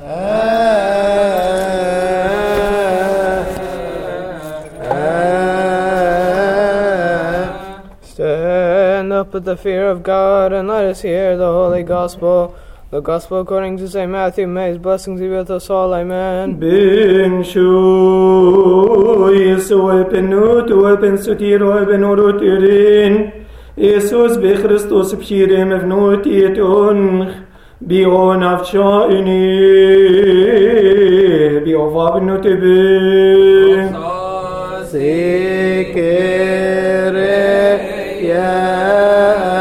Stand up with the fear of God and let us hear the holy gospel. The gospel according to St. Matthew. May his blessings be with us all. Amen. بن شو يسوع بنوت وبن ستير وبن روتيرين يسوس بخريستوس بشير مفنوت يتونخ بيون أفشائني بيوفا بنوتبين Sikere ya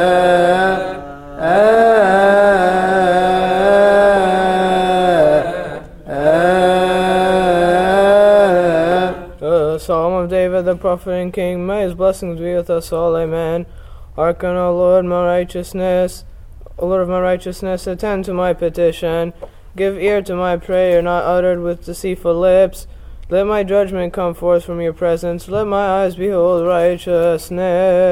Uh, Psalm of David, the prophet and king, may his blessings be with us all, amen. Hearken, O Lord, my righteousness, O Lord of my righteousness, attend to my petition. Give ear to my prayer, not uttered with deceitful lips. Let my judgment come forth from your presence. Let my eyes behold righteousness.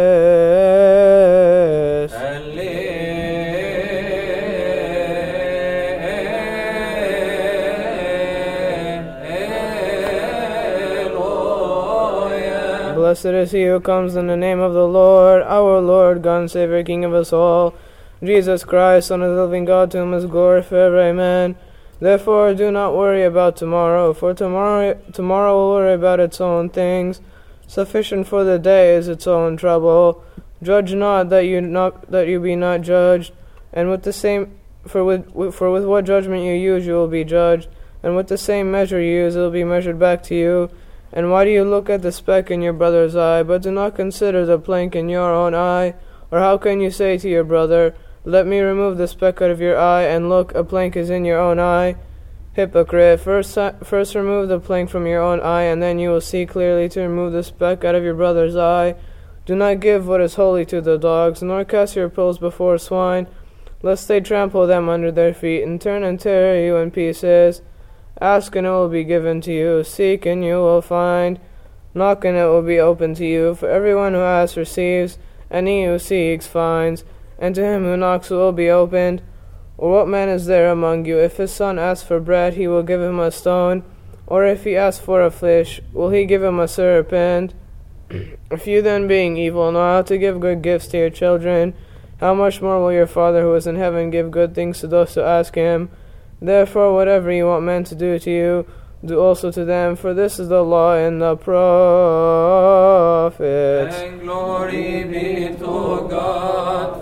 Blessed is he who comes in the name of the Lord, our Lord, God and Savior, King of us all. Jesus Christ, Son of the living God, to whom is glory forever. Amen. Therefore, do not worry about tomorrow, for tomorrow tomorrow will worry about its own things. Sufficient for the day is its own trouble. Judge not that you not that you be not judged, and with the same for with, with for with what judgment you use you will be judged, and with the same measure you use it will be measured back to you. And why do you look at the speck in your brother's eye, but do not consider the plank in your own eye? Or how can you say to your brother, Let me remove the speck out of your eye, and look, a plank is in your own eye? Hypocrite, first, first remove the plank from your own eye, and then you will see clearly to remove the speck out of your brother's eye. Do not give what is holy to the dogs, nor cast your pearls before swine, lest they trample them under their feet, and turn and tear you in pieces. Ask and it will be given to you. Seek and you will find. Knock and it will be opened to you. For everyone who asks receives, and he who seeks finds, and to him who knocks it will be opened. Or what man is there among you? If his son asks for bread, he will give him a stone. Or if he asks for a fish, will he give him a serpent? if you then, being evil, know how to give good gifts to your children, how much more will your Father who is in heaven give good things to those who ask him? Therefore, whatever you want men to do to you, do also to them, for this is the law and the prophets. And glory be to God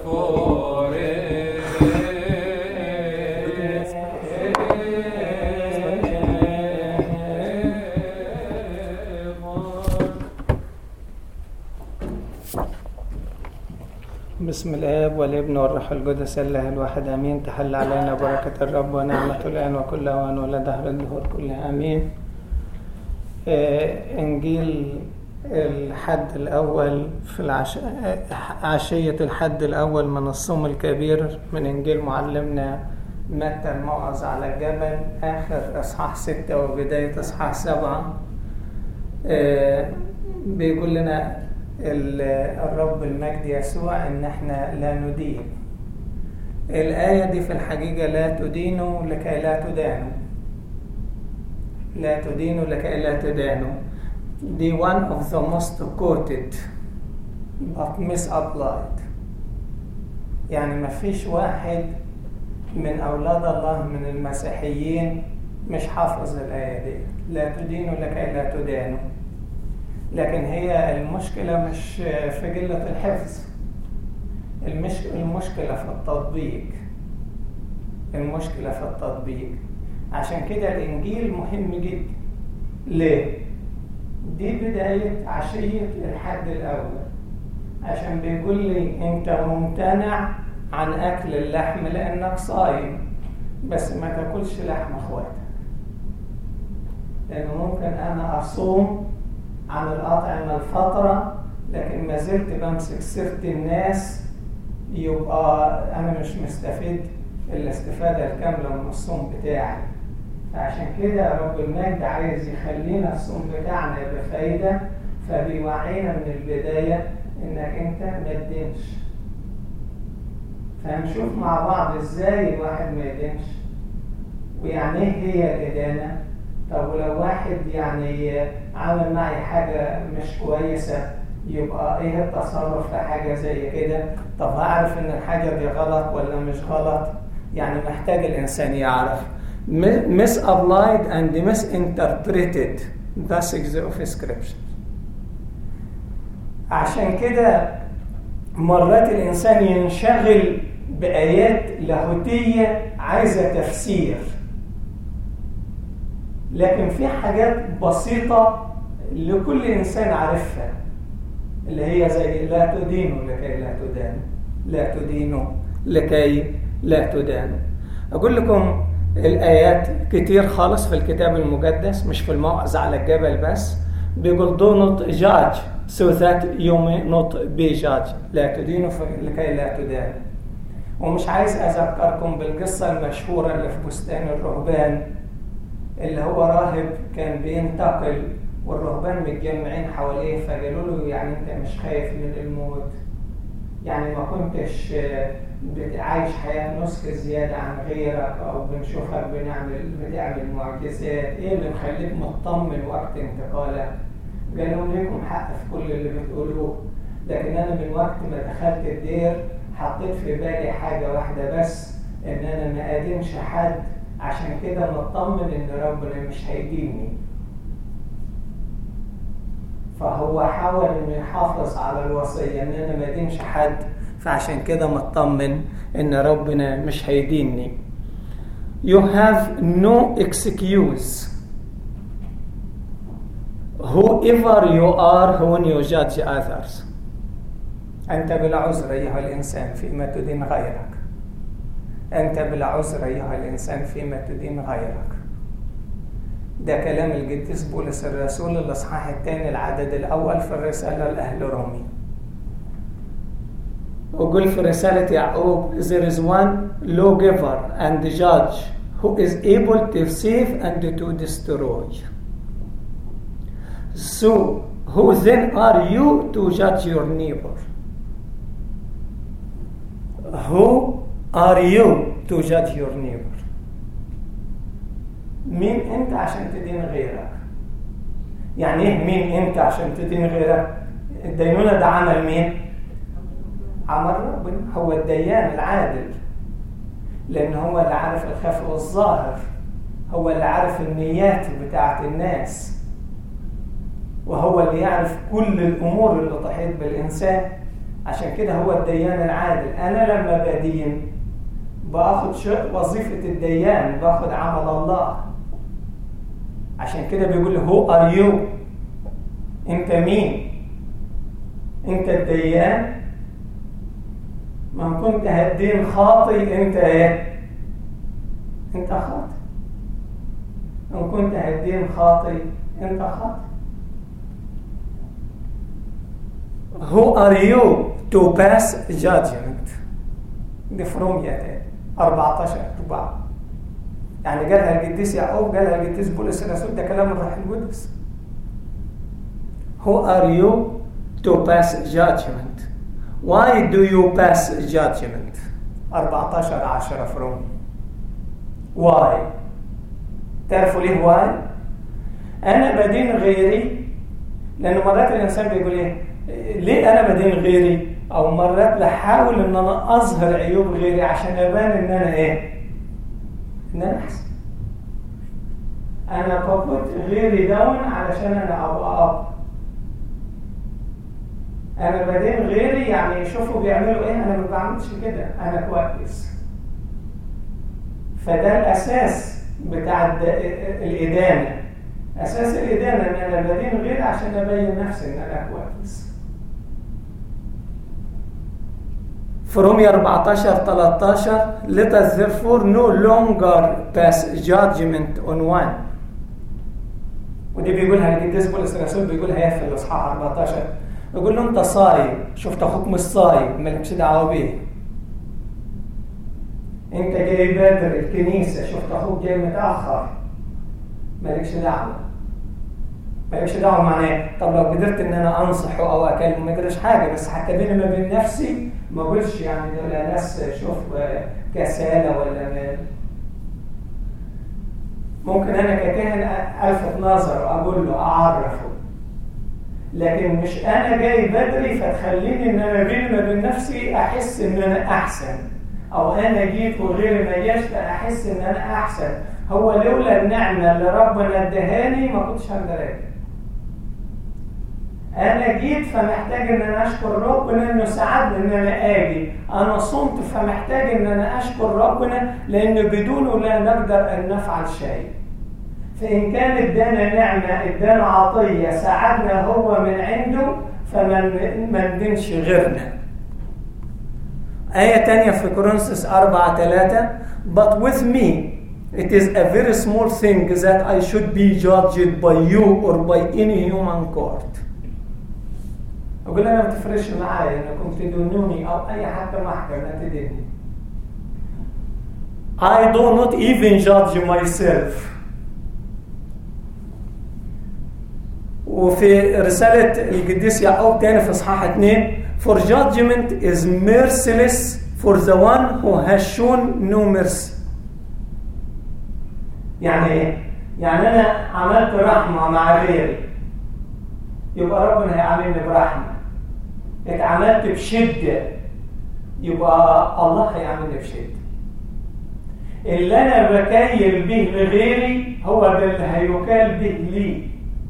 forever. بسم الآب والابن والروح القدس الله الواحد آمين تحل علينا بركة الرب ونعمة الآن وكل أوان ولدهر الدهور كلها آمين آه، إنجيل الحد الأول في العش... آه، عشية الحد الأول من الصوم الكبير من إنجيل معلمنا متى الموعظ على الجبل آخر إصحاح ستة وبداية إصحاح سبعة آه، بيقول لنا ال- الرب المجد يسوع ان احنا لا ندين الآية دي في الحقيقة لا تدينوا لكي لا تدانوا لا تدينوا لكي لا تدانوا دي one of the most quoted but misapplied يعني ما فيش واحد من أولاد الله من المسيحيين مش حافظ الآية دي لا تدينوا لكي لا تدانوا لكن هي المشكلة مش في قلة الحفظ المش... المشكلة في التطبيق المشكلة في التطبيق عشان كده الإنجيل مهم جدا ليه؟ دي بداية عشية الحد الأول عشان بيقول لي أنت ممتنع عن أكل اللحم لأنك صايم بس ما تاكلش لحم اخواتك لأنه ممكن أنا أصوم عن الأطعمة الفترة لكن ما زلت بمسك سيرة الناس يبقى أنا مش مستفيد الاستفادة الكاملة من الصوم بتاعي فعشان كده رب المجد عايز يخلينا الصوم بتاعنا بفايدة فبيوعينا من البداية إنك أنت ما تدينش فهنشوف مع بعض إزاي الواحد ما يدينش ويعني ايه هي الإدانة طب ولو واحد يعني عمل معي حاجة مش كويسة يبقى ايه التصرف في حاجة زي كده طب هعرف ان الحاجة دي غلط ولا مش غلط يعني محتاج الإنسان يعرف misapplied and misinterpreted passage of scripture عشان كده مرات الإنسان ينشغل بآيات لاهوتية عايزة تفسير لكن في حاجات بسيطة لكل إنسان عارفها اللي هي زي لا تدينوا لكي لا تدانوا لا تدينوا لكي لا تدانوا أقول لكم الآيات كتير خالص في الكتاب المقدس مش في الموعظة على الجبل بس بيقول do not judge so that you may not be judged لا تدينوا لكي لا تدانوا ومش عايز أذكركم بالقصة المشهورة اللي في بستان الرهبان اللي هو راهب كان بينتقل والرهبان متجمعين حواليه فقالوا له يعني انت مش خايف من الموت يعني ما كنتش عايش حياة نسك زيادة عن غيرك أو بنشوفك بنعمل بتعمل معجزات إيه اللي مخليك مطمن وقت انتقالك؟ قال لهم ليكم حق في كل اللي بتقولوه لكن أنا من وقت ما دخلت الدير حطيت في بالي حاجة واحدة بس إن أنا ما أدينش حد عشان كده مطمن إن ربنا مش هيديني فهو حاول إنه يحافظ على الوصية إن أنا ما أدينش حد فعشان كده مطمن إن ربنا مش هيديني You have no excuse whoever you are when you judge others أنت بلا عذر أيها الإنسان فيما تدين غيرك أنت بلا عذر أيها الإنسان فيما تدين غيرك ده كلام القديس بولس الرسول الإصحاح الثاني العدد الأول في الرسالة لأهل رومي وقل في رسالة يعقوب there is one lawgiver and judge who is able to save and to destroy so who then are you to judge your neighbor who are you to judge your neighbor مين انت عشان تدين غيرك يعني ايه مين انت عشان تدين غيرك الدينونة ده عمل مين عمل ربنا هو الديان العادل لان هو اللي عارف الخفي والظاهر هو اللي عارف النيات بتاعت الناس وهو اللي يعرف كل الامور اللي تحيط بالانسان عشان كده هو الديان العادل انا لما بدين باخد وظيفة الديان باخد عمل الله عشان كده بيقول هو ار يو انت مين انت الديان ما كنت هدين خاطي انت ايه انت خاطي ان كنت هدين خاطي انت خاطي Who are you to pass judgment دي في روميا تاني 14 4 يعني قالها القديس يعقوب قالها القديس بولس الرسول ده كلام الروح القدس Who are you to pass judgment Why do you pass judgment 14 10 في روميا Why تعرفوا ليه why أنا بدين غيري لأن مرات الإنسان بيقول إيه ليه أنا بدين غيري او مرات بحاول ان انا اظهر عيوب غيري عشان ابان ان انا ايه ان انا احسن انا ببوت غيري داون علشان انا ابقى اب انا بدين غيري يعني يشوفوا بيعملوا ايه انا ما بعملش كده انا كويس فده الاساس بتاع الادانه اساس الادانه ان انا بدين غيري عشان ابين نفسي ان انا كويس في رومية 14 13 let us therefore no longer pass judgment on one ودي بيقولها القديس بولس الرسول بيقولها هي في الاصحاح 14 يقول له انت صايم شفت اخوك مش صايم مالكش دعوه بيه انت جاي بدر الكنيسه شفت اخوك جاي متاخر مالكش دعوه مالكش دعوه معناه طب لو قدرت ان انا انصحه او اكلمه ما يجراش حاجه بس حتى بيني ما بين نفسي ما اقولش يعني دول ناس شوف كسالى ولا مال ممكن انا ككاهن الفت نظر واقول له اعرفه لكن مش انا جاي بدري فتخليني ان انا بيني ما بين نفسي احس ان انا احسن او انا جيت وغيري ما جاش فاحس ان انا احسن هو لولا النعمه اللي ربنا ادهاني ما كنتش هقدر اجي انا جيت فمحتاج ان انا اشكر ربنا انه ساعدني ان انا اجي انا صمت فمحتاج ان انا اشكر ربنا لان بدونه لا نقدر ان نفعل شيء فان كان ادانا نعمه ادانا عطيه ساعدنا هو من عنده فما ندينش غيرنا آية تانية في كورنثوس 4 3 But with me it is a very small thing that I should be judged by you or by any human court. أقول أنا ما تفرقش معايا إنكم تدونوني أو أي حتى محكمة تديني. I do not even judge myself. وفي رسالة القديس يعقوب تاني في إصحاح 2 For judgment is merciless for the one who has shown no mercy. يعني ايه؟ يعني انا عملت رحمه مع غيري يبقى ربنا هيعاملني برحمه. اتعاملت بشده يبقى الله هيعاملني بشده. اللي انا بكيل به لغيري هو ده اللي هيكال به لي.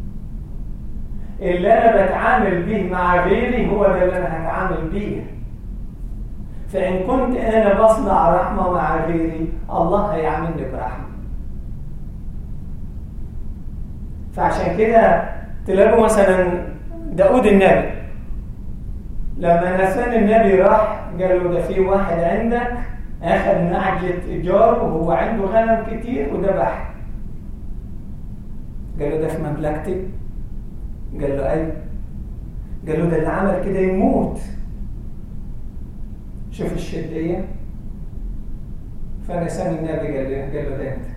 اللي انا بتعامل به مع غيري هو ده اللي انا هتعامل بيه فان كنت انا بصنع رحمه مع غيري الله هيعاملني برحمه فعشان كده تلاقوا مثلا داود النبي لما نسان النبي راح قال له ده في واحد عندك اخذ نعجة ايجار وهو عنده غنم كتير وذبح قال له ده في مملكتي قال له ايوه قال له ده اللي عمل كده يموت شوف الشدية فنسان النبي قال له قال له ده انت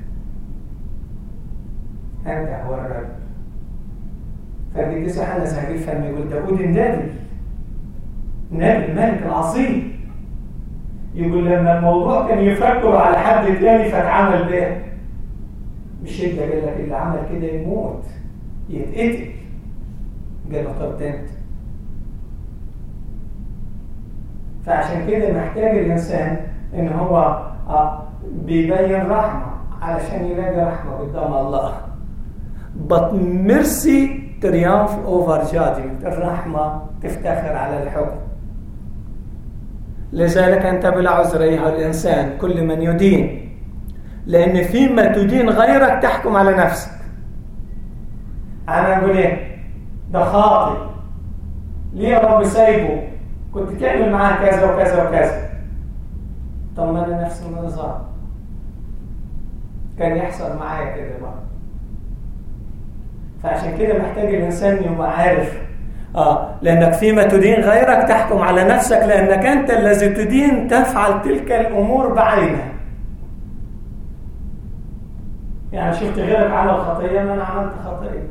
انت هو الرب فالقديس يوحنا سهيل فهم يقول داود النبي النبي الملك العظيم يقول لما الموضوع كان يفكر على حد تاني فاتعمل به بشدة قال لك اللي عمل كده يموت يتقتل قال له طب ده انت فعشان كده محتاج الانسان ان هو آه بيبين رحمه علشان يلاقي رحمه قدام الله but mercy triumph over judgment الرحمه تفتخر على الحكم لذلك انت بلا عذر ايها الانسان كل من يدين لان فيما تدين غيرك تحكم على نفسك انا اقول ايه ده خاطئ ليه يا رب سايبه كنت تعمل معاه كذا وكذا وكذا طب ما انا نفس النظام كان يحصل معايا كده برضه فعشان كده محتاج الانسان يبقى عارف اه لانك فيما تدين غيرك تحكم على نفسك لانك انت الذي تدين تفعل تلك الامور بعينها يعني شفت غيرك عمل خطيه ما انا عملت خطيه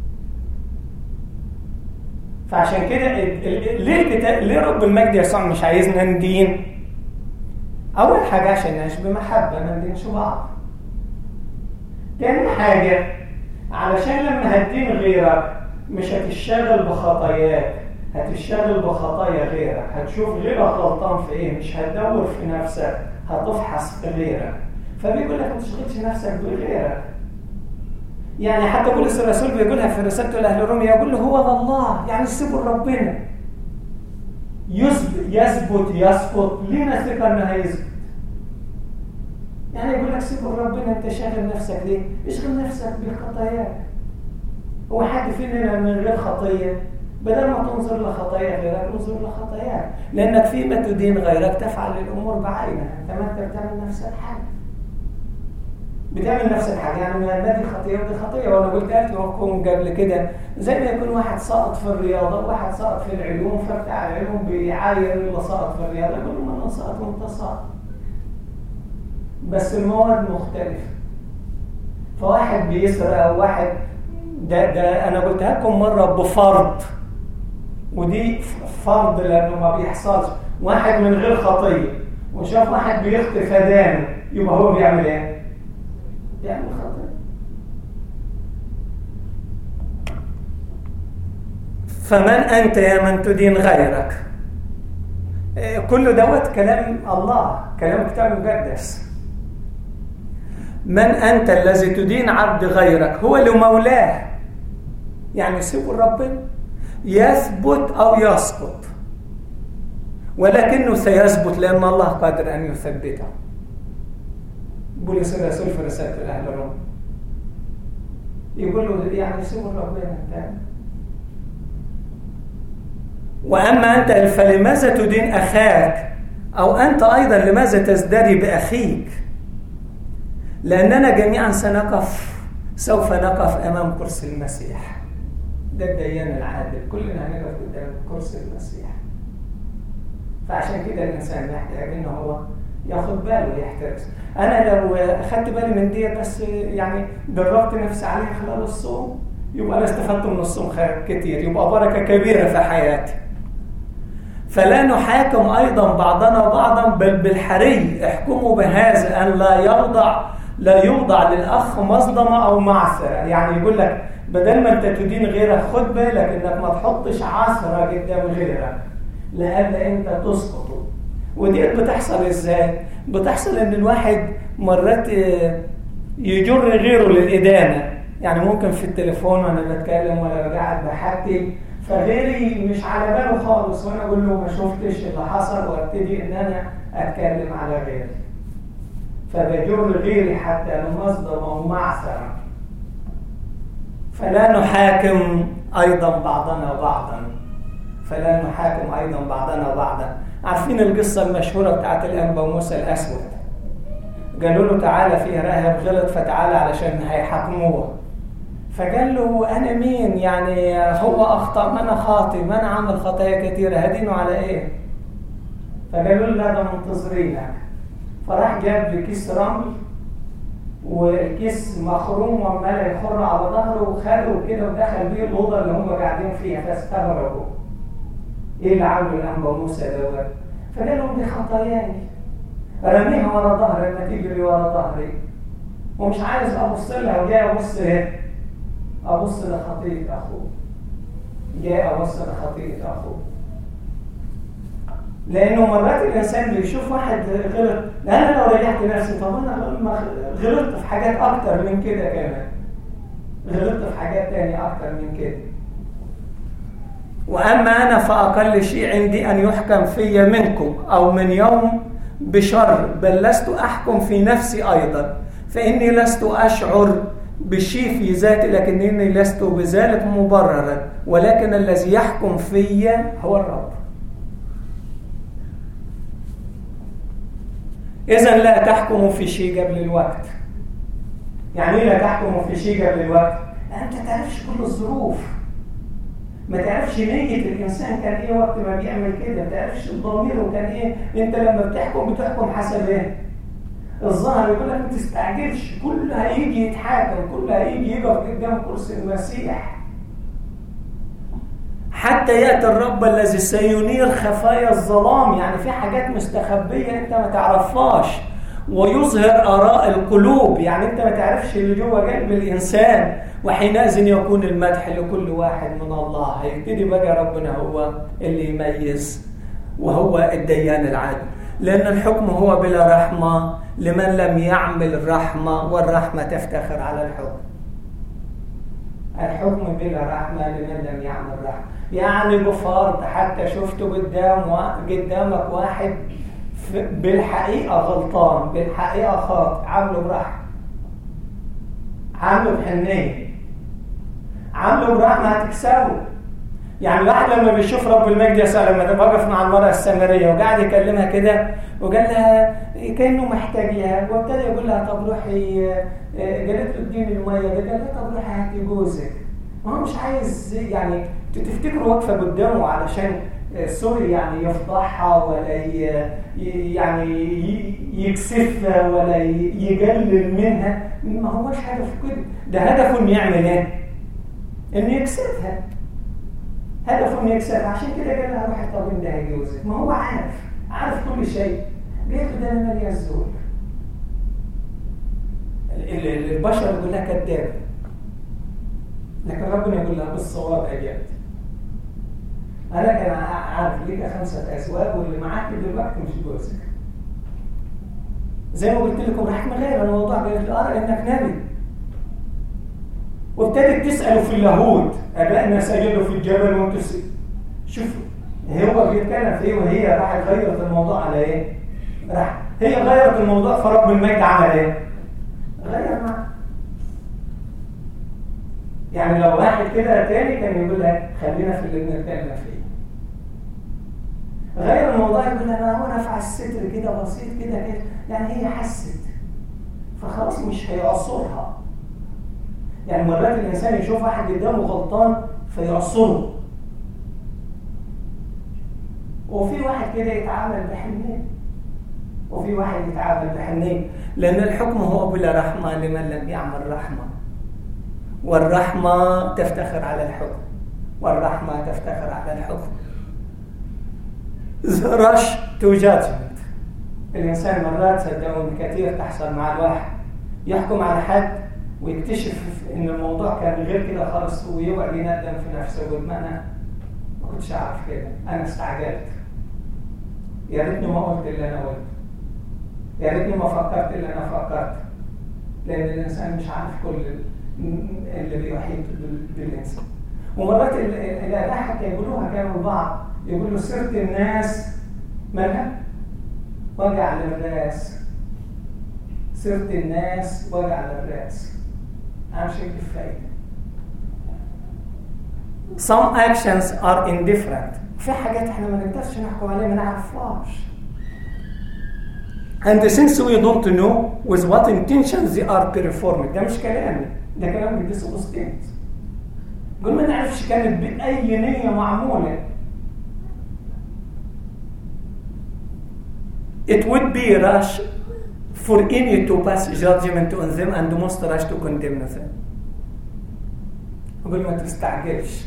فعشان كده ليه ليه رب المجد يسوع مش عايزنا ندين؟ أول حاجة عشان نعيش بمحبة ما ندينش بعض. تاني حاجة علشان لما هتدين غيرك مش هتشتغل بخطاياك هتشتغل بخطايا غيرك هتشوف غيرك غلطان في ايه مش هتدور في نفسك هتفحص في غيرك فبيقول لك ما تشغلش نفسك بغيرك يعني حتى بولس الرسول بيقولها في رسالته لاهل روميا يقول له هو ذا الله يعني سيبوا لربنا يثبت يثبت يسقط لينا ثقه انه هيثبت يعني يقول لك سيبوا لربنا انت شاغل نفسك ليه؟ اشغل نفسك بخطاياك هو حد فينا من غير خطيه بدل ما تنظر لخطايا غيرك انظر لخطاياك لانك فيما تدين غيرك تفعل الامور بعينها انت ما انت بتعمل نفس الحاجه بتعمل نفس الحاجه يعني ما دي خطيه ودي خطيه وانا قلت لكم قبل كده زي ما يكون واحد ساقط في الرياضه وواحد ساقط في العلوم فبتاع العلوم بيعاير اللي ساقط في الرياضه يقول له ما انا ساقط وانت ساقط بس المواد مختلفه فواحد بيسرق او واحد ده ده انا قلتها لكم مره بفرض ودي فرض لانه ما بيحصلش واحد من غير خطيه وشاف واحد بيخطي فدانه يبقى هو بيعمل ايه؟ بيعمل خطيه فمن أنت يا من تدين غيرك كل دوت كلام الله كلام كتاب مقدس من أنت الذي تدين عبد غيرك هو لمولاه يعني سيبوا ربنا يثبت أو يسقط ولكنه سيثبت لأن الله قادر أن يثبته بولس الرسول في رسالة أهل الروم يقول له يعني سيبوا ربنا انت وأما أنت فلماذا تدين أخاك أو أنت أيضا لماذا تزدري بأخيك لأننا جميعا سنقف سوف نقف أمام كرسي المسيح ده الديان العادل كلنا هنقف قدام كرسي المسيح فعشان كده الإنسان محتاج إن هو ياخد باله ويحترس أنا لو أخدت بالي من دي بس يعني دربت نفسي عليها خلال الصوم يبقى أنا استفدت من الصوم خير كتير يبقى بركة كبيرة في حياتي فلا نحاكم أيضا بعضنا بعضا بل بالحري احكموا بهذا أن لا يوضع لا يوضع للأخ مصدمة أو معثرة يعني يقول لك بدل ما أنت تدين غيرك خد بالك إنك ما تحطش عثرة قدام غيرك لألا أنت تسقط ودي بتحصل إزاي؟ بتحصل إن الواحد مرات يجر غيره للإدانة يعني ممكن في التليفون وأنا بتكلم ولا قاعد بحكي فغيري مش على باله خالص وانا اقول له ما شفتش اللي حصل وابتدي ان انا اتكلم على غيري فبجر غيري حتى لمصدر او معثرة فلا نحاكم ايضا بعضنا بعضا فلا نحاكم ايضا بعضنا بعضا عارفين القصه المشهوره بتاعت الانبا موسى الاسود قالوا له تعالى فيها راهب غلط فتعالى علشان هيحاكموه فقال له أنا مين يعني هو أخطأ ما أنا خاطئ ما أنا عامل خطايا كثيرة هدينه على إيه فقالوا له لا ده منتظرينك فراح جاب لي كيس رمل والكيس مخروم وعمال يخر على ظهره وخده كده ودخل بيه الأوضة اللي هم قاعدين فيها فاستغربوا إيه اللي عمله الأنبا موسى دوت فقال لهم دي خطاياي رميها ورا ظهري ما تجري ورا ظهري ومش عايز أبص لها وجاي أبص ايه أبص لخطيئة أخوه جاي أبص لخطيئة أخوه لأنه مرات الإنسان بيشوف واحد غلط أنا لو رجعت نفسي طب أنا غلطت في حاجات أكتر من كده كمان غلطت في حاجات تانية أكتر من كده وأما أنا فأقل شيء عندي أن يحكم في منكم أو من يوم بشر بل لست أحكم في نفسي أيضا فإني لست أشعر بالشيء في ذاتي لكنني لست بذلك مبررا ولكن الذي يحكم في هو الرب إذا لا تحكموا في شيء قبل الوقت يعني لا تحكموا في شيء قبل الوقت أنت تعرفش كل الظروف ما تعرفش نية الإنسان كان إيه وقت ما بيعمل كده ما تعرفش ضميره كان إيه أنت لما بتحكم بتحكم حسب إيه الظاهر يقول لك ما تستعجلش كل هيجي يتحاكم كل هيجي يقف قدام كرسي المسيح حتى ياتي الرب الذي سينير خفايا الظلام يعني في حاجات مستخبيه انت ما تعرفهاش ويظهر اراء القلوب يعني انت ما تعرفش اللي جوه قلب الانسان وحينئذ يكون المدح لكل واحد من الله هيبتدي بقى ربنا هو اللي يميز وهو الديان العادل لان الحكم هو بلا رحمه لمن لم يعمل رحمة والرحمة تفتخر على الحكم الحكم بلا رحمة لمن لم يعمل رحمة يعني بفرض حتى شفته قدام قدامك واحد بالحقيقة غلطان بالحقيقة خاطئ عامله برحمة عامله بحنية عامله برحمة هتكسبه يعني الواحد لما بيشوف رب المجد يسوع لما وقف مع المرأة السامرية وقاعد يكلمها كده وقال لها كأنه محتاجها وابتدى يقول لها طب روحي قالت له اديني المية ده قال لها طب روحي هاتي جوزك ما هو مش عايز يعني تفتكروا واقفة قدامه علشان سوري يعني يفضحها ولا يعني يكسفها ولا يقلل منها ما هوش هدفه كده ده هدفه انه يعمل ايه؟ انه يكسفها هدفه انه يكسبها عشان كده قال لها روحي طب ده هيجوزك ما هو عارف عارف كل شيء قالت له ده انا مالي الزول البشر يقول لها كذاب لكن ربنا يقول لها بالصواب اجابت انا كان عارف ليك خمسه ازواج واللي معاك دلوقتي مش جوزك زي ما قلت لكم راح مغير الموضوع قالت له ارى انك نبي وابتدت تساله في اللاهوت ابائنا سجدوا في الجبل وانتم شوف هو بيتكلم في ايه وهي راحت غيرت الموضوع على ايه؟ راح هي غيرت الموضوع فرب المجد عمل ايه؟ غير معاه يعني لو واحد كده تاني كان يقول لها خلينا في اللي بنتكلم فيه غير الموضوع يقول انا وانا في الستر كده بسيط كده كده يعني هي حست فخلاص مش هيعصرها يعني مرات الانسان يشوف واحد قدامه غلطان فيعصره وفي واحد كده يتعامل بحنيه وفي واحد يتعامل بحنيه لان الحكم هو بلا رحمه لمن لم يعمل رحمه والرحمه تفتخر على الحكم والرحمه تفتخر على الحكم the rush to judgment الإنسان مرات صدقوني كثير تحصل مع الواحد يحكم على حد ويكتشف إن الموضوع كان غير كده خالص ويقعد يندم في نفسه ويقول ما أنا ما كنتش أعرف كده أنا استعجلت يا ريتني ما قلت اللي أنا قلته يا ريتني ما فكرت اللي أنا فكرت لأن الإنسان مش عارف كل اللي بيحيط بالإنسان ومرات الآباء حتى يقولوها كانوا البعض يقول له سيرة الناس مالها؟ وجع للراس سيرة الناس وجع للراس أهم شيء الفايدة Some actions are indifferent في حاجات احنا ما نقدرش نحكم عليها ما نعرفهاش And since we don't know with what intentions they are performed ده مش كلامي ده كلام القديس أغسطين يقول ما نعرفش كانت بأي نية معمولة it would be rash for any to pass judgment on them and most rash to condemn them. أقول ما تستعجلش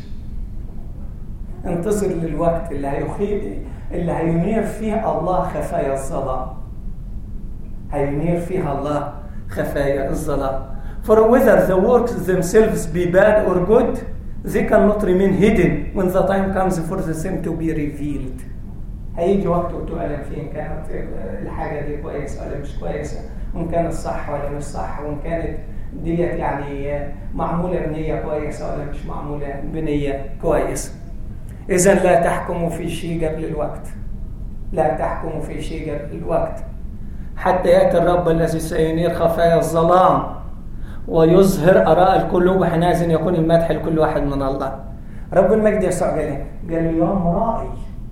انتظر للوقت اللي هيخيب اللي هينير فيه الله خفايا الظلام هينير فيها الله خفايا الظلام For whether the works themselves be bad or good, they cannot remain hidden when the time comes for the same to be revealed. هيجي وقت وتعلم فيه ان كانت الحاجه دي كويسه ولا مش كويسه وان كانت صح ولا مش صح وان كانت ديت يعني معموله بنيه كويسه ولا مش معموله بنيه كويسه. اذا لا تحكموا في شيء قبل الوقت. لا تحكموا في شيء قبل الوقت. حتى ياتي الرب الذي سينير خفايا الظلام ويظهر اراء القلوب وحينئذ يكون المدح لكل واحد من الله. رب المجد يسوع قال ايه؟ قال يوم رائي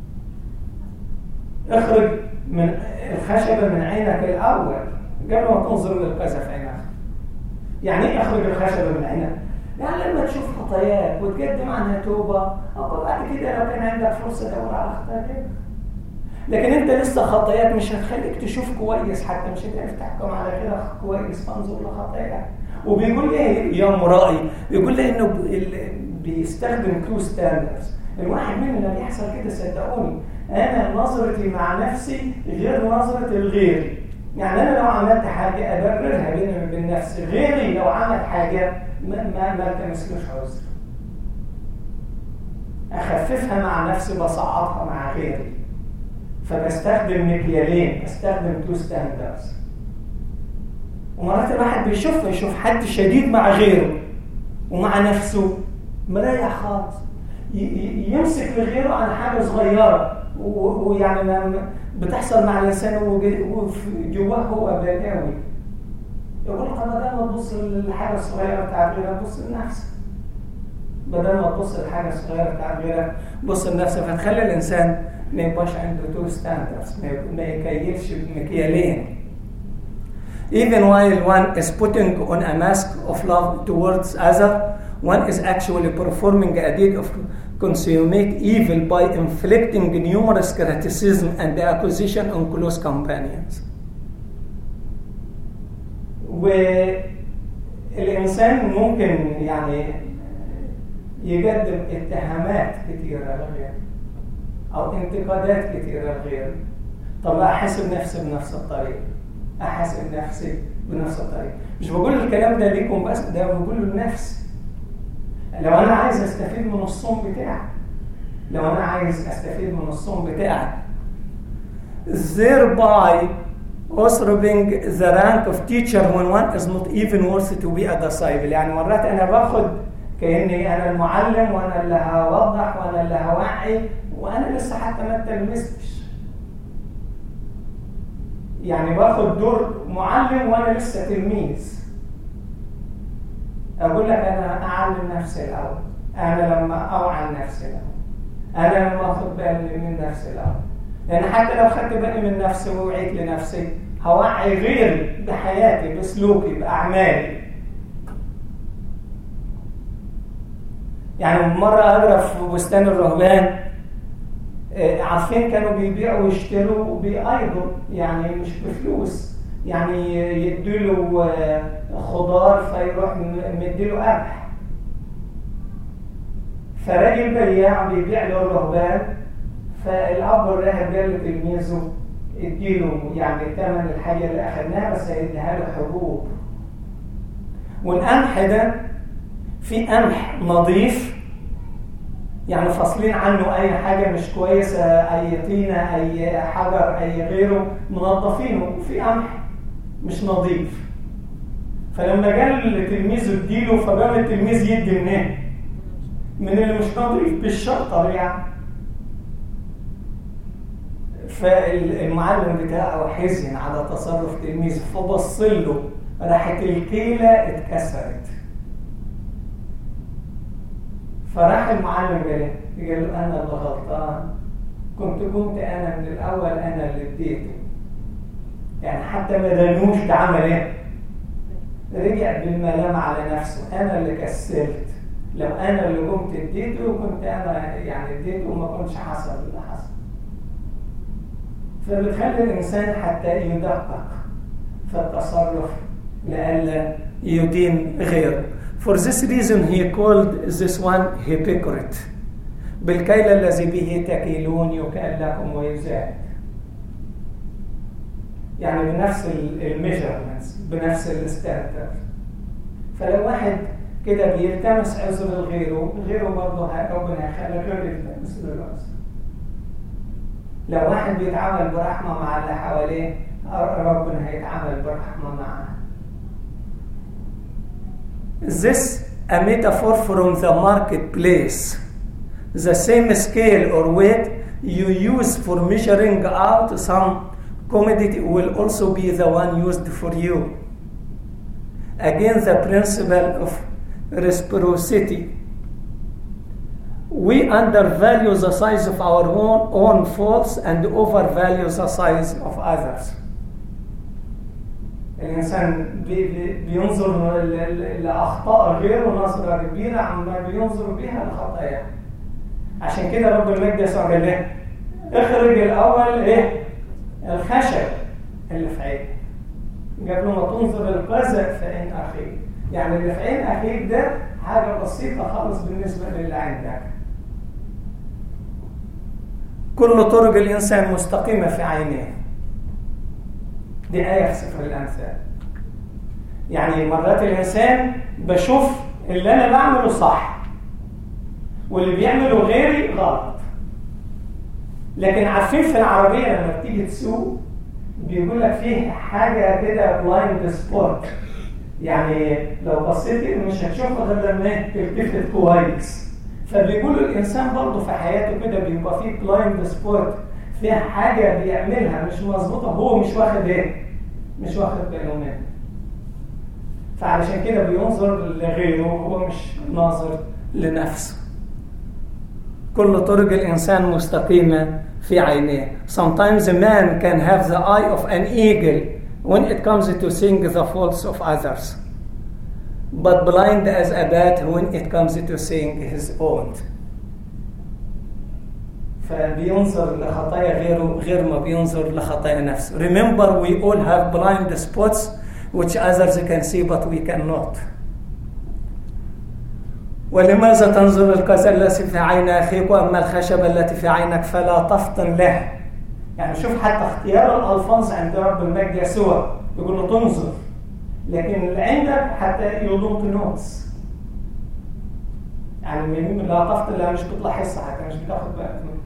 اخرج من الخشبة من عينك الأول قبل ما تنظر للقذى في عينك يعني ايه اخرج الخشبة من عينك؟ يعني لما تشوف خطاياك وتقدم عنها توبة أو بعد كده لو كان عندك فرصة دور على خطاياك لكن انت لسه خطاياك مش هتخليك تشوف كويس حتى مش هتعرف تحكم على غيرك كويس فانظر لخطاياك وبيقول ايه يا مرائي بيقول لي انه بيستخدم تو ستاندرز الواحد مننا بيحصل كده صدقوني انا نظرتي مع نفسي غير نظرة الغير يعني انا لو عملت حاجة ابررها بيني وبين نفسي غيري لو عمل حاجة ما ما ما تمسلوش عذر اخففها مع نفسي بصعدها مع غيري فبستخدم مكيالين بستخدم تو ستاندرز ومرات الواحد بيشوف يشوف حد شديد مع غيره ومع نفسه مريح خالص يمسك لغيره عن حاجه صغيره ويعني بتحصل مع الانسان وجواه هو بلاوي يقول طب بدل ما تبص للحاجه الصغيره بتاعت غيرك بص لنفسك بدل ما تبص للحاجه الصغيره بتاعت غيرك بص لنفسك فتخلي الانسان ما يبقاش عنده تو ستاندرز ما يكيفش بمكيالين Even while one is putting on a mask of love towards other, one is actually performing a deed of consummate evil by inflicting numerous criticism and accusation on close companions. والإنسان ممكن يعني يقدم اتهامات كثيرة للغير أو انتقادات كثيرة للغير طب أحاسب نفسي بنفس الطريقة أحاسب نفسي بنفس الطريقة مش بقول الكلام ده ليكم بس ده بقوله لنفسي لو انا عايز استفيد من الصوم بتاعي لو انا عايز استفيد من الصوم بتاعك thereby usurping the rank of teacher when one is not even worthy to be a disciple يعني مرات انا باخد كاني انا المعلم وانا اللي هوضح وانا اللي هوعي وانا لسه حتى ما اتلمستش يعني باخد دور معلم وانا لسه تلميذ اقول لك انا اعلم نفسي الاول انا لما اوعى نفسي الاول انا لما اخد بالي من نفسي الاول لان حتى لو خدت بالي من نفسي ووعيت لنفسي هوعي غيري بحياتي بسلوكي باعمالي يعني مرة أقرأ في بستان الرهبان عارفين كانوا بيبيعوا ويشتروا بأيضا يعني مش بفلوس يعني يديله خضار فيروح مديله قمح فراجل بياع بيبيع له الرهبان فالاب الراهب قال لتلميذه اديله يعني ثمن الحاجه اللي اخذناها بس هيديها له حبوب والقمح ده في قمح نظيف يعني فاصلين عنه اي حاجه مش كويسه اي طينه اي حجر اي غيره منظفينه وفي قمح مش نظيف فلما قال لتلميذه اديله فقام التلميذ يدي منين؟ من اللي مش نظيف بالشرطه يعني فالمعلم بتاعه حزن على تصرف تلميذه فبص له راحت الكيله اتكسرت فراح المعلم قال قال له انا اللي غلطان كنت كنت انا من الاول انا اللي اديته يعني حتى ما دانوش ده عمل ايه رجع بالملام على نفسه انا اللي كسلت لو انا اللي قمت اديته كنت انا يعني اديته وما كنتش حصل اللي حصل فبتخلي الانسان حتى يدقق في التصرف لئلا يدين غيره For this reason he called this one hypocrite بالكيل الذي به تكيلون يكال لكم ويزاد يعني بنفس الميجرمنتس بنفس الستاندرد فلو واحد كده بيلتمس عذر لغيره غيره برضه ربنا هيخلي غيره يلتمس له العذر لو واحد بيتعامل برحمة مع اللي حواليه ربنا هيتعامل برحمة معاه This a metaphor from the marketplace. The same scale or weight you use for measuring out some commodity will also be the one used for you. Again, the principle of reciprocity. We undervalue the size of our own, own faults and overvalue the size of others. الإنسان بي بي بينظر لأخطاء غيره نظرة كبيرة عما بينظر بها لخطاياه. عشان كده رب المجد يسوع قال ايه؟ اخرج الأول ايه؟ الخشب اللي في عينك. قبل ما تنظر القذى في عين أخيك. يعني اللي في عين أخيك ده حاجة بسيطة خالص بالنسبة للي عندك. كل طرق الإنسان مستقيمة في عينيه. دي آية في سفر الأمثال يعني مرات الإنسان بشوف اللي أنا بعمله صح واللي بيعمله غيري غلط لكن عارفين في العربية لما بتيجي تسوق بيقول لك فيه حاجة كده بلايند سبوت يعني لو بصيتي مش هتشوفها غير لما تلتفت كويس فبيقولوا الإنسان برضه في حياته كده بيبقى فيه بلايند سبوت فيها حاجة بيعملها مش مظبوطة هو مش واخد ايه؟ مش واخد باله منها. فعلشان كده بينظر لغيره هو مش ناظر لنفسه. كل طرق الإنسان مستقيمة في عينيه. Sometimes a man can have the eye of an eagle when it comes to seeing the faults of others. But blind as a bat when it comes to seeing his own. فبينظر لخطايا غيره غير ما بينظر لخطايا نفسه. Remember we all have blind spots which others can see but we cannot. ولماذا تنظر الكسل التي في عين أخيك وأما الخشبة التي في عينك فلا تفطن له يعني شوف حتى اختيار الألفاظ عند رب المجد يسوع يقول له تنظر لكن اللي عندك حتى you don't notice يعني من لقطت اللي مش بتلاحظها حتى مش بتاخد بالك منها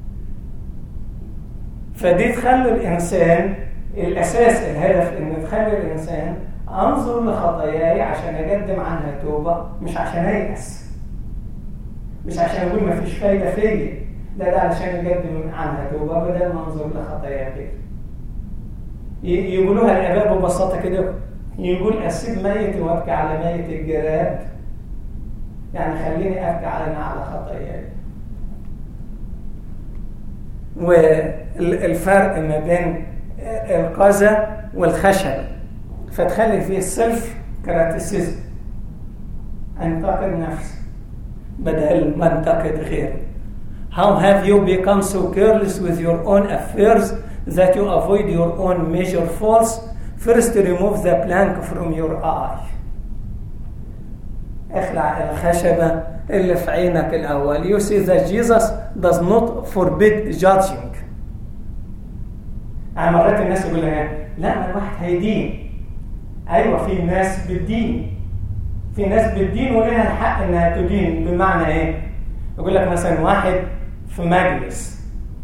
فدي تخلي الإنسان الأساس الهدف إن تخلي الإنسان أنظر لخطاياي عشان أقدم عنها توبة مش عشان أيأس مش عشان أقول ما فيش فايدة فيا لا ده علشان أقدم عنها توبة بدل ما أنظر لخطاياي كده يقولوها الآباء ببساطة كده يقول أسيب ميت وأبكي على ميت الجراد يعني خليني أبكي على على خطاياي والفرق ما بين القذى والخشب فتخلي فيه السلف كراتيسيزم انتقد نفسي بدل ما انتقد غيري How have you become so careless with your own affairs that you avoid your own major faults? First remove the plank from your eye. اخلع الخشبة اللي في عينك الأول. You see that Jesus does not forbid judging. يعني مرات الناس يقول لها لا ما الواحد هيدين. أيوة في ناس بتدين. في ناس بتدين ولها الحق إنها تدين بمعنى إيه؟ يقول لك مثلا واحد في مجلس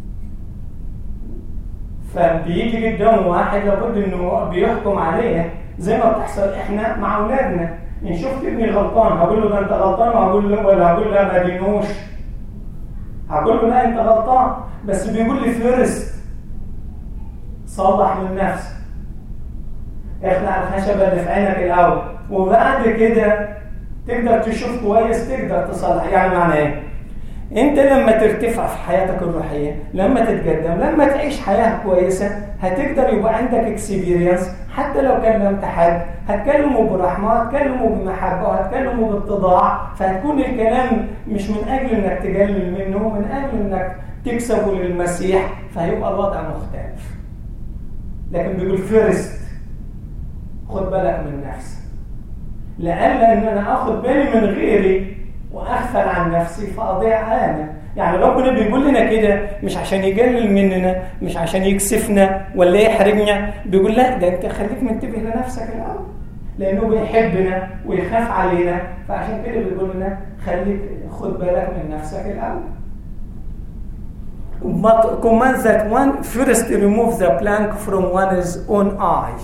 فبيجي قدامه واحد لابد انه بيحكم عليه زي ما بتحصل احنا مع اولادنا نشوف ابني غلطان هقول له ده انت غلطان وهقول له ولا هقول له ما دينوش هقول له لا انت غلطان بس بيقول لي فيرست صلح من نفسك اخلع الخشبه اللي في عينك الاول وبعد كده تقدر تشوف كويس تقدر تصلح يعني معنى ايه انت لما ترتفع في حياتك الروحيه لما تتقدم لما تعيش حياه كويسه هتقدر يبقى عندك اكسبيرينس حتى لو كلمت حد هتكلمه برحمه هتكلمه بمحبه وهتكلمه باتضاع فهتكون الكلام مش من اجل انك تقلل منه من اجل انك تكسبه للمسيح فهيبقى الوضع مختلف لكن بيقول فيرست خد بالك من نفسك لألا ان انا اخد بالي من غيري واغفل عن نفسي فاضيع انا يعني ربنا بيقول لنا كده مش عشان يقلل مننا مش عشان يكسفنا ولا يحرجنا بيقول لا ده انت خليك منتبه لنفسك الاول لانه بيحبنا ويخاف علينا فعشان كده بيقول لنا خليك خد بالك من نفسك الاول But command that one first remove the plank from one's own eye.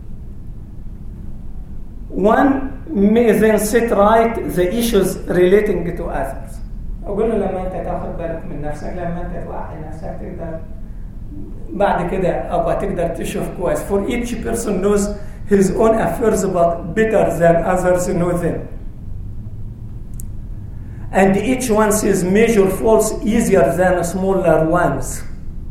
One may then set right the issues relating to others. أقول له لما أنت تاخد بالك من نفسك لما أنت توعي نفسك تقدر بعد كده أبقى تقدر تشوف كويس. For each person knows his own affairs but better than others know them. And each one sees major faults easier than smaller ones.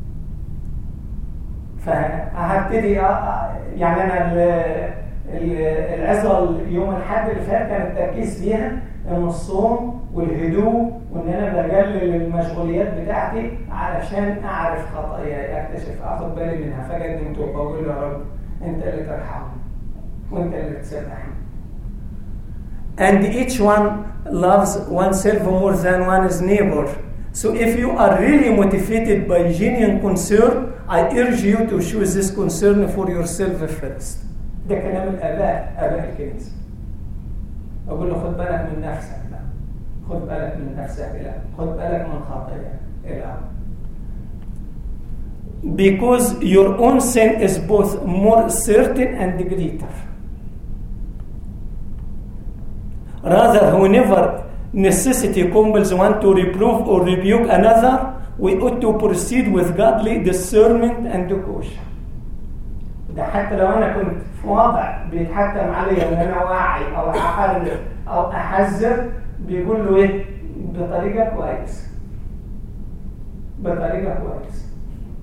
فهبتدي يعني أنا العظة يوم الحد اللي فات كان التركيز فيها ان الصوم والهدوء وان انا بقلل المشغوليات بتاعتي علشان اعرف خطاياي اكتشف اخد بالي منها فقدم توبه واقول يا رب انت اللي ترحمني وانت اللي تسامحني. And each one loves oneself more than one's neighbor. So if you are really motivated by genuine concern, I urge you to choose this concern for yourself first. ده كلام الاباء اباء الكنيسه اقول له خد بالك من نفسك لا خد بالك من نفسك لا خد بالك من خطاياك لا because your own sin is both more certain and greater rather whenever necessity compels one to reprove or rebuke another we ought to proceed with godly discernment and caution ده حتى لو انا كنت في وضع بيتحكم عليا ان انا واعي او احرر او احذر بيقول له ايه بطريقه كويسه بطريقه كويسه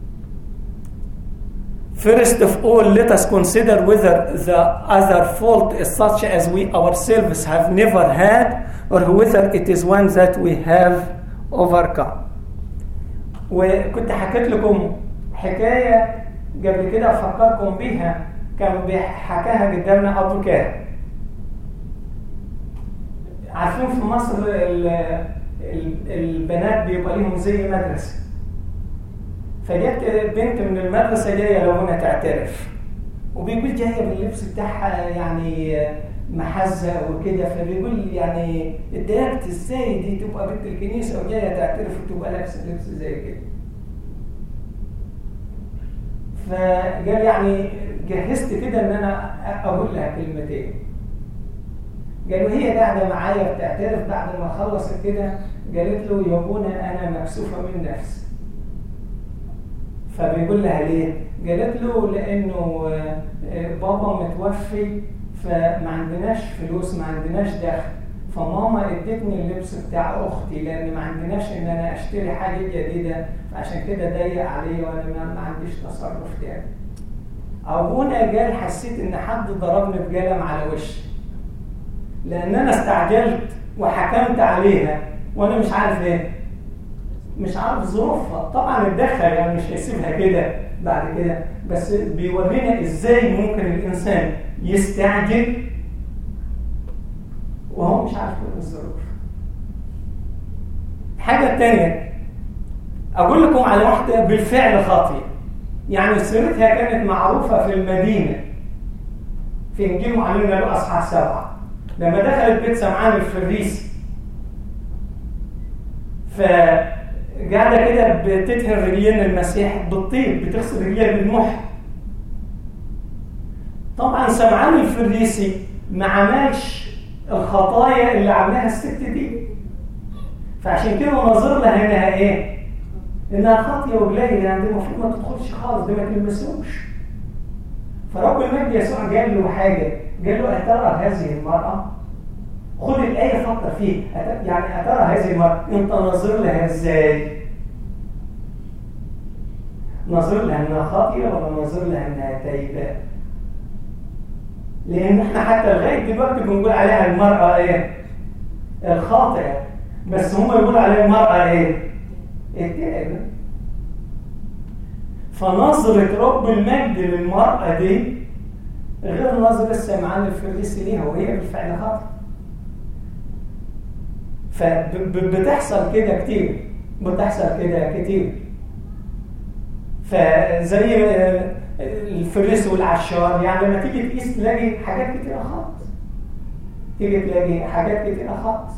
First of all, let us consider whether the other fault is such as we ourselves have never had, or whether it is one that we have overcome. وكنت حكيت لكم حكايه قبل كده افكركم بيها كان بيحكاها قدامنا ابو كاهن عارفين في مصر ال ال البنات بيبقى ليهم زي مدرسه فجت بنت من المدرسه جايه لابونا تعترف وبيقول جايه باللبس بتاعها يعني محزق وكده فبيقول يعني اتضايقت ازاي دي تبقى بنت الكنيسه وجايه تعترف وتبقى لابسه لبس زي كده فقال يعني جهزت كده ان انا اقول لها كلمتين قالوا هي قاعده معايا بتعترف بعد ما خلصت كده قالت له يا ابونا انا مكسوفه من نفسي فبيقول لها ليه؟ قالت له لانه بابا متوفي فما عندناش فلوس ما عندناش دخل فماما ادتني اللبس بتاع اختي لان ما عندناش ان انا اشتري حاجه جديده فعشان كده ضيق عليا وانا ما عنديش تصرف تاني ابونا قال حسيت ان حد ضربني بقلم على وشي لان انا استعجلت وحكمت عليها وانا مش عارف ليه مش عارف ظروفها طبعا اتدخل يعني مش هيسيبها كده بعد كده بس بيورينا ازاي ممكن الانسان يستعجل وهو مش عارف كل الظروف الحاجة الثانية أقول لكم على واحدة بالفعل خاطئة يعني سيرتها كانت معروفة في المدينة في إنجيل معلمنا له أصحاح سبعة لما دخلت بيت سمعان الفريسي فقاعدة كده بتدهن رجلين المسيح بالطيب بتغسل رجليها بالمح طبعا سمعان الفريسي ما عملش الخطايا اللي عملها الست دي فعشان كده نظر لها انها ايه؟ انها خاطيه وقليله يعني دي المفروض ما تدخلش خالص دي ما تلمسوش فرب المجد يسوع قال له حاجه قال له اترى هذه المراه خد الايه فكر فيه يعني اترى هذه المراه انت ناظر لها ازاي؟ ناظر لها انها خاطيه ولا ناظر لها انها تايبه؟ لان احنا حتى لغايه دلوقتي بنقول عليها المراه ايه؟ الخاطئه بس هم يقولوا عليها المراه ايه؟ التائبه فنظرة رب المجد للمرأة دي غير نظرة السمعان الفريسي ليها وهي بالفعل خاطئة فبتحصل كده كتير بتحصل كده كتير فزي الفريس والعشار يعني لما تيجي تقيس تلاقي حاجات كتيرة خالص تيجي تلاقي حاجات كتيرة خالص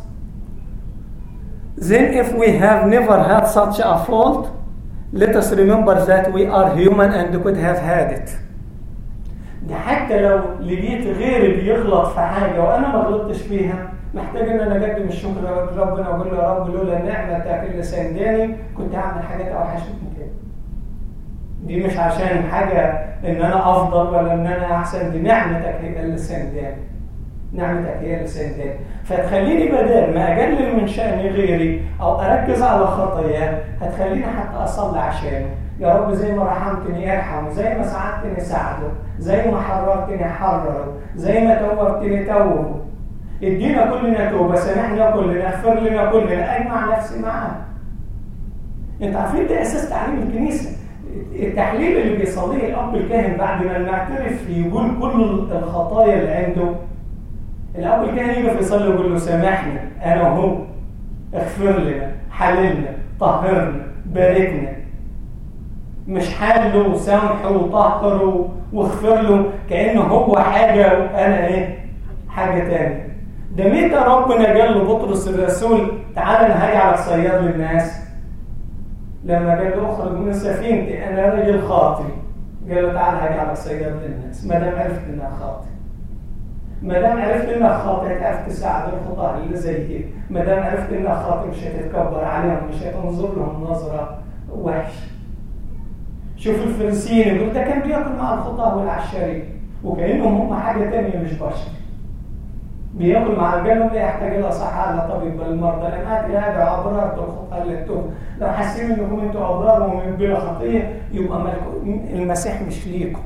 Then if we have never had such a fault, let us remember that we are human and could have had it. ده حتى لو لقيت غيري بيغلط في حاجة وأنا ما غلطتش فيها محتاج إن أنا أقدم الشكر لربنا وأقول له يا رب لولا نعمتك اللي سنداني كنت هعمل حاجات أوحش من كده. دي مش عشان حاجة إن أنا أفضل ولا إن أنا أحسن دي نعمتك هي اللي سنداني. نعمتك هي اللي سنداني. فتخليني بدل ما أقلل من شأن غيري أو أركز على خطاياه هتخليني حتى أصلي عشانه. يا رب زي ما رحمتني ارحمه زي ما ساعدتني ساعده زي ما حررتني حرره زي ما توبتني توبه ادينا كلنا توبه سامحنا كلنا اغفر لنا كلنا اجمع نفسي معاه انت عارفين ده اساس تعليم الكنيسه التحليل اللي بيصليه الاب الكاهن بعد ما نعترف يقول كل الخطايا اللي عنده الاب الكاهن يقف يصلي ويقول له سامحنا انا وهو اغفر لنا حللنا طهرنا باركنا مش حله وسامحه وطهره واغفر له كانه هو حاجه وانا ايه؟ حاجه ثانيه. ده متى ربنا قال لبطرس الرسول تعالى انا هجعلك صياد للناس؟ لما قال له اخرج من سفينتي انا راجل خاطي. قال له تعالى هجعلك صياد للناس ما دام عرفت انها خاطي. ما دام عرفت انها خاطئ تعرف تساعد الخطاه اللي زي كده، ما دام عرفت انها خاطئ مش هتتكبر عليهم، مش هتنظر لهم نظره وحشه. شوف الفرنسيين يقول ده كان بياكل مع الخطاه والعشارين وكانهم هم حاجه ثانيه مش بشر بياكل مع الجنة لا يحتاج الى صحة على طبيب بالمرضى لان هذه هذا ابرار بالخطاه اللي انتم لو حاسين انكم انتم ابرار ومن بلا خطيه يبقى المسيح مش ليكم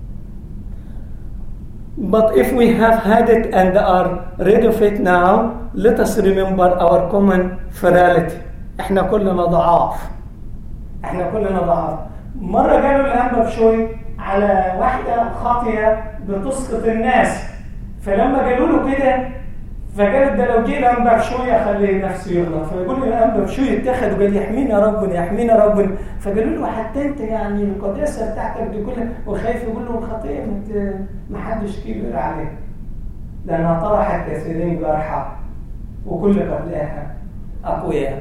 But if we have had it and are rid of it now, let us remember our common frailty. احنا كلنا ضعاف. احنا كلنا ضعاف. مرة قالوا الأنبا بشوي على واحدة خاطية بتسقط الناس فلما قالوا له كده فقال ده لو جه الانبا شويه خليه نفسه يغلط فيقول لي الانبا شويه اتخذ وقال يحمينا ربنا يحمينا ربنا فقالوا له حتى انت يعني القداسه بتاعتك دي كلها وخايف يقول له الخطيه ما حدش كبر عليها لانها طرحت كثيرين جرحى وكل قبلها اقوياء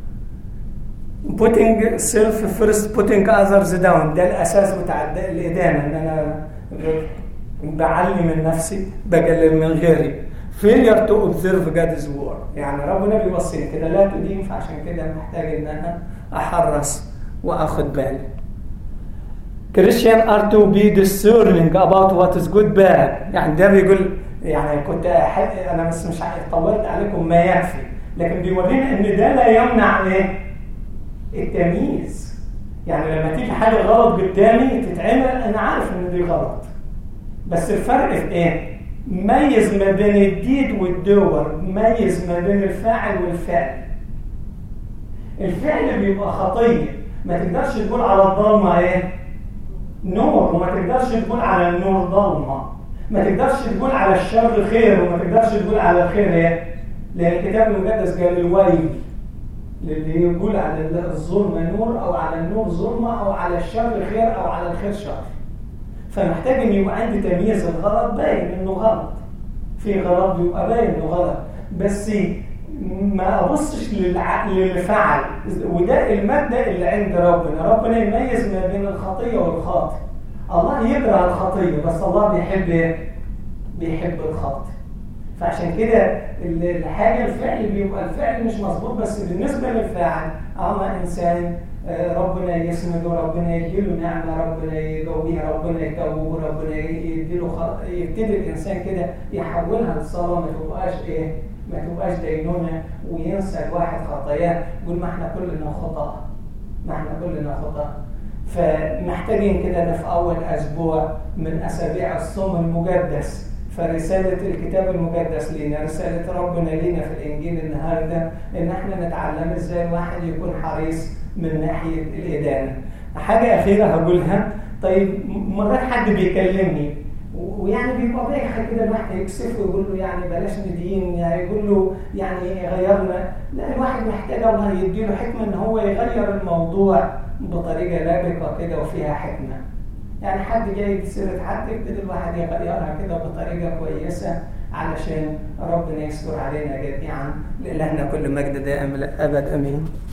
putting self first putting others down ده الاساس بتاع الادانه ان انا بعلي من نفسي بقلل من غيري failure to observe God's word يعني ربنا بيوصيني كده لا تدين فعشان كده محتاج ان انا احرص واخد بالي Christian are to be discerning about what is good bad يعني ده بيقول يعني كنت انا بس مش طولت عليكم ما يكفي لكن بيورينا ان ده لا يمنع ايه التمييز يعني لما تيجي حاجه غلط قدامي تتعمل انا عارف ان دي غلط بس الفرق في ايه ميز ما بين الديد والدور ميز ما بين الفاعل والفعل الفعل بيبقى خطيه ما تقدرش تقول على الضلمه ايه نور وما تقدرش تقول على النور ضلمه ما تقدرش تقول على الشر خير وما تقدرش تقول على الخير ايه لان الكتاب المقدس قال الويل للي يقول على الظلم نور او على النور ظلمه او على الشر خير او على الخير شر فمحتاج ان يبقى عندي تمييز الغلط باين انه غلط في غلط بيبقى باين انه غلط بس ما ابصش للفعل وده المبدا اللي عند ربنا ربنا يميز ما بين الخطيه والخاطئ الله يكره الخطيه بس الله بيحب ايه بيحب الخاطئ فعشان كده الحاجه الفعل بيبقى الفعل مش مظبوط بس بالنسبه للفاعل اما انسان ربنا يسنده ربنا يديله نعمه ربنا يقويه ربنا يتوبه ربنا يديله خط... يبتدي الانسان كده يحولها للصلاه ما تبقاش ايه ما تبقاش دينونه وينسى الواحد خطاياه يقول ما احنا كلنا خطا ما احنا كلنا خطا فمحتاجين كده ده في اول اسبوع من اسابيع الصوم المقدس فرسالة الكتاب المقدس لنا رسالة ربنا لينا في الإنجيل النهاردة إن احنا نتعلم إزاي الواحد يكون حريص من ناحية الإدانة حاجة أخيرة هقولها طيب مرات حد بيكلمني ويعني بيبقى بايخ كده الواحد يكسفه ويقول له يعني بلاش ندين يعني يقول له يعني غيرنا لا الواحد محتاج الله يديله حكمة إن هو يغير الموضوع بطريقة لابقة كده وفيها حكمة يعني حد جاي سيرة حد يبتدي الواحد يغيرها كده بطريقة كويسة علشان ربنا يستر علينا جميعا لإلهنا كل مجد دائم للأبد أمين